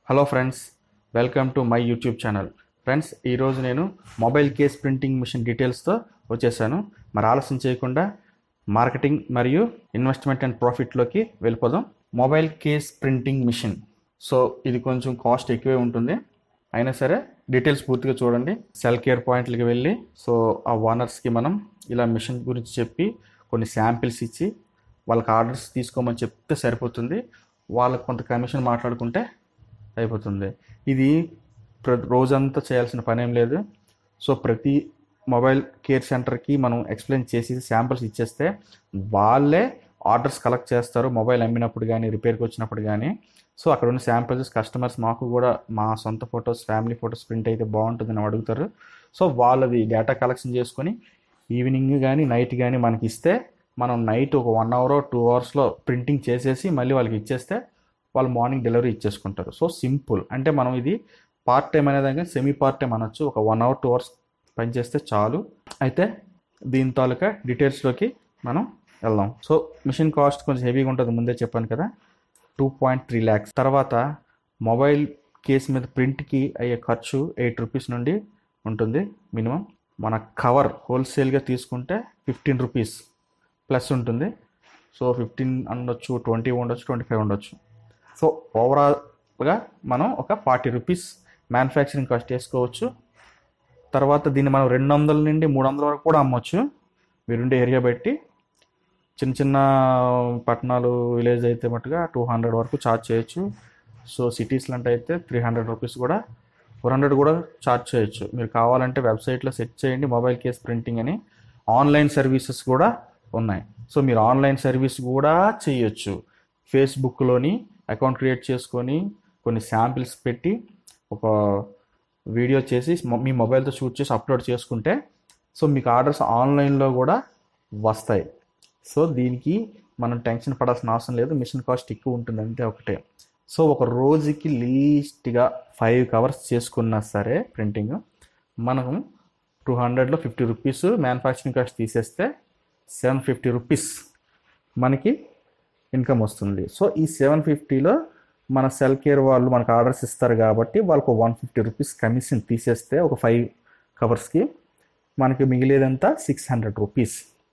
hello friends welcome to my YouTube channel friends ఈరోజు నేను mobile case printing machine డీటెయిల్స్తో వచ్చేసాను మరి ఆలస్యం చేయకుండా మార్కెటింగ్ మరియు ఇన్వెస్ట్మెంట్ అండ్ ప్రాఫిట్లోకి వెళ్ళిపోదాం mobile case printing machine so ఇది కొంచెం కాస్ట్ ఎక్కువే ఉంటుంది అయినా సరే డీటెయిల్స్ పూర్తిగా చూడండి సెల్ కేర్ పాయింట్లకి వెళ్ళి సో ఆ ఓనర్స్కి మనం ఇలా మిషన్ గురించి చెప్పి కొన్ని శాంపిల్స్ ఇచ్చి వాళ్ళకి ఆర్డర్స్ తీసుకోమని చెప్తే సరిపోతుంది వాళ్ళకి కొంత కమిషన్ మాట్లాడుకుంటే అయిపోతుంది ఇది ప్ర- రోజంతా చేయాల్సిన పని ఏం లేదు సో ప్రతి మొబైల్ కేర్ సెంటర్కి మనం ఎక్స్ప్లెయిన్ చేసి శాంపిల్స్ ఇచ్చేస్తే వాళ్ళే ఆర్డర్స్ కలెక్ట్ చేస్తారు మొబైల్ అమ్మినప్పుడు కానీ రిపేర్కి వచ్చినప్పుడు కానీ సో అక్కడ ఉన్న శాంపిల్స్ కస్టమర్స్ మాకు కూడా మా సొంత ఫొటోస్ ఫ్యామిలీ ఫొటోస్ ప్రింట్ అయితే బాగుంటుందని అడుగుతారు సో వాళ్ళది డేటా కలెక్షన్ చేసుకొని ఈవినింగ్ కానీ నైట్ కానీ మనకి ఇస్తే మనం నైట్ ఒక వన్ అవర్ టూ అవర్స్లో ప్రింటింగ్ చేసేసి మళ్ళీ వాళ్ళకి ఇచ్చేస్తే వాళ్ళు మార్నింగ్ డెలివరీ ఇచ్చేసుకుంటారు సో సింపుల్ అంటే మనం ఇది పార్ట్ టైం అనేది సెమీ పార్ట్ టైం అనొచ్చు ఒక వన్ అవర్ టూ అవర్స్ పనిచేస్తే చాలు అయితే దీని తాలూకా డీటెయిల్స్లోకి మనం వెళ్దాం సో మిషన్ కాస్ట్ కొంచెం హెవీగా ఉంటుంది ముందే చెప్పాను కదా టూ పాయింట్ త్రీ ల్యాక్స్ తర్వాత మొబైల్ కేస్ మీద ప్రింట్కి అయ్యే ఖర్చు ఎయిట్ రూపీస్ నుండి ఉంటుంది మినిమం మన కవర్ హోల్సేల్గా తీసుకుంటే ఫిఫ్టీన్ రూపీస్ ప్లస్ ఉంటుంది సో ఫిఫ్టీన్ ఉండొచ్చు ట్వంటీ ఉండొచ్చు ట్వంటీ ఫైవ్ ఉండొచ్చు సో ఓవరాల్గా మనం ఒక ఫార్టీ రూపీస్ మ్యానుఫ్యాక్చరింగ్ కాస్ట్ వేసుకోవచ్చు తర్వాత దీన్ని మనం రెండు వందల నుండి మూడు వందల వరకు కూడా అమ్మొచ్చు మీరుండే ఏరియా బట్టి చిన్న చిన్న పట్టణాలు విలేజ్ అయితే మట్టుగా టూ హండ్రెడ్ వరకు ఛార్జ్ చేయొచ్చు సో సిటీస్లో అంటే అయితే త్రీ హండ్రెడ్ రూపీస్ కూడా ఫోర్ హండ్రెడ్ కూడా ఛార్జ్ చేయొచ్చు మీరు కావాలంటే వెబ్సైట్లో సెట్ చేయండి మొబైల్ కేస్ ప్రింటింగ్ అని ఆన్లైన్ సర్వీసెస్ కూడా ఉన్నాయి సో మీరు ఆన్లైన్ సర్వీస్ కూడా చేయొచ్చు ఫేస్బుక్లోని అకౌంట్ క్రియేట్ చేసుకొని కొన్ని శాంపిల్స్ పెట్టి ఒక వీడియో చేసి మొ- మీ మొబైల్తో షూట్ చేసి అప్లోడ్ చేసుకుంటే సో మీకు ఆర్డర్స్ ఆన్లైన్లో కూడా వస్తాయి సో దీనికి మనం టెన్షన్ పడాల్సిన అవసరం లేదు మిషన్ కాస్ట్ ఎక్కువ ఉంటుంది అంతే ఒకటే సో ఒక రోజుకి లీస్ట్గా ఫైవ్ కవర్స్ చేసుకున్నా సరే ప్రింటింగ్ మనం టూ హండ్రెడ్లో ఫిఫ్టీ రూపీస్ మ్యానుఫ్యాక్చరింగ్ కాస్ట్ తీసేస్తే సెవెన్ ఫిఫ్టీ రూపీస్ మనకి ఇన్కమ్ వస్తుంది సో ఈ సెవెన్ ఫిఫ్టీలో మన సెల్ కేర్ వాళ్ళు మనకు ఆర్డర్స్ ఇస్తారు కాబట్టి వాళ్ళకు వన్ ఫిఫ్టీ రూపీస్ కమిషన్ తీసేస్తే ఒక ఫైవ్ కవర్స్కి మనకి మిగిలేదంతా సిక్స్ హండ్రెడ్ రూపీస్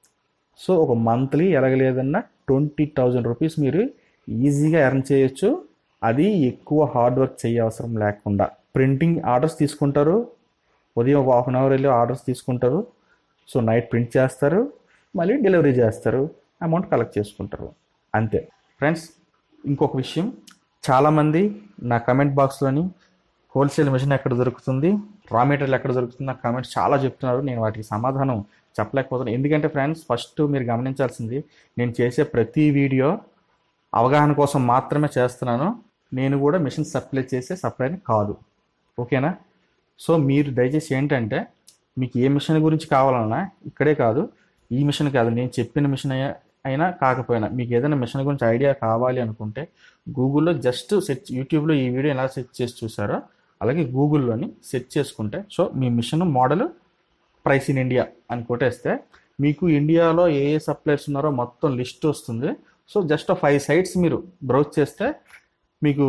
సో ఒక మంత్లీ ఎలాగలేదన్నా ట్వంటీ థౌజండ్ రూపీస్ మీరు ఈజీగా ఎర్న్ చేయొచ్చు అది ఎక్కువ హార్డ్ వర్క్ చేయ అవసరం లేకుండా ప్రింటింగ్ ఆర్డర్స్ తీసుకుంటారు ఉదయం ఒక హాఫ్ అన్ అవర్ వెళ్ళి ఆర్డర్స్ తీసుకుంటారు సో నైట్ ప్రింట్ చేస్తారు మళ్ళీ డెలివరీ చేస్తారు అమౌంట్ కలెక్ట్ చేసుకుంటారు అంతే ఫ్రెండ్స్ ఇంకొక విషయం చాలామంది నా కమెంట్ బాక్స్లోని హోల్సేల్ మిషన్ ఎక్కడ దొరుకుతుంది రా మెటీరియల్ ఎక్కడ దొరుకుతుంది నా కామెంట్స్ చాలా చెప్తున్నారు నేను వాటికి సమాధానం చెప్పలేకపోతున్నాను ఎందుకంటే ఫ్రెండ్స్ ఫస్ట్ మీరు గమనించాల్సింది నేను చేసే ప్రతి వీడియో అవగాహన కోసం మాత్రమే చేస్తున్నాను నేను కూడా మిషన్ సప్లై చేసే సప్లైని కాదు ఓకేనా సో మీరు దయచేసి ఏంటంటే మీకు ఏ మిషన్ గురించి కావాలన్నా ఇక్కడే కాదు ఈ మిషన్ కాదు నేను చెప్పిన మిషన్ అయ్యా- అయినా కాకపోయినా మీకు ఏదైనా మిషన్ గురించి ఐడియా కావాలి అనుకుంటే గూగుల్లో జస్ట్ సెర్చ్ యూట్యూబ్లో ఈ వీడియో ఎలా సెర్చ్ చేసి చూసారో అలాగే గూగుల్లోని సెర్చ్ చేసుకుంటే సో మీ machine model price in India అని కొట్టేస్తే మీకు ఇండియాలో ఏ ఏ సప్లైర్స్ ఉన్నారో మొత్తం లిస్ట్ వస్తుంది సో జస్ట్ ఫైవ్ సైట్స్ మీరు బ్రౌజ్ చేస్తే మీకు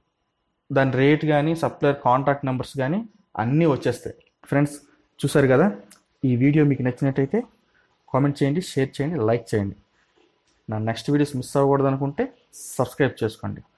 దాని రేట్ కానీ సప్లయర్ కాంటాక్ట్ నెంబర్స్ కానీ అన్నీ వచ్చేస్తాయి ఫ్రెండ్స్ చూసారు కదా ఈ వీడియో మీకు నచ్చినట్టయితే కామెంట్ చేయండి షేర్ చేయండి లైక్ చేయండి నా నెక్స్ట్ వీడియోస్ మిస్ అవ్వకూడదు అనుకుంటే సబ్స్క్రైబ్ చేసుకోండి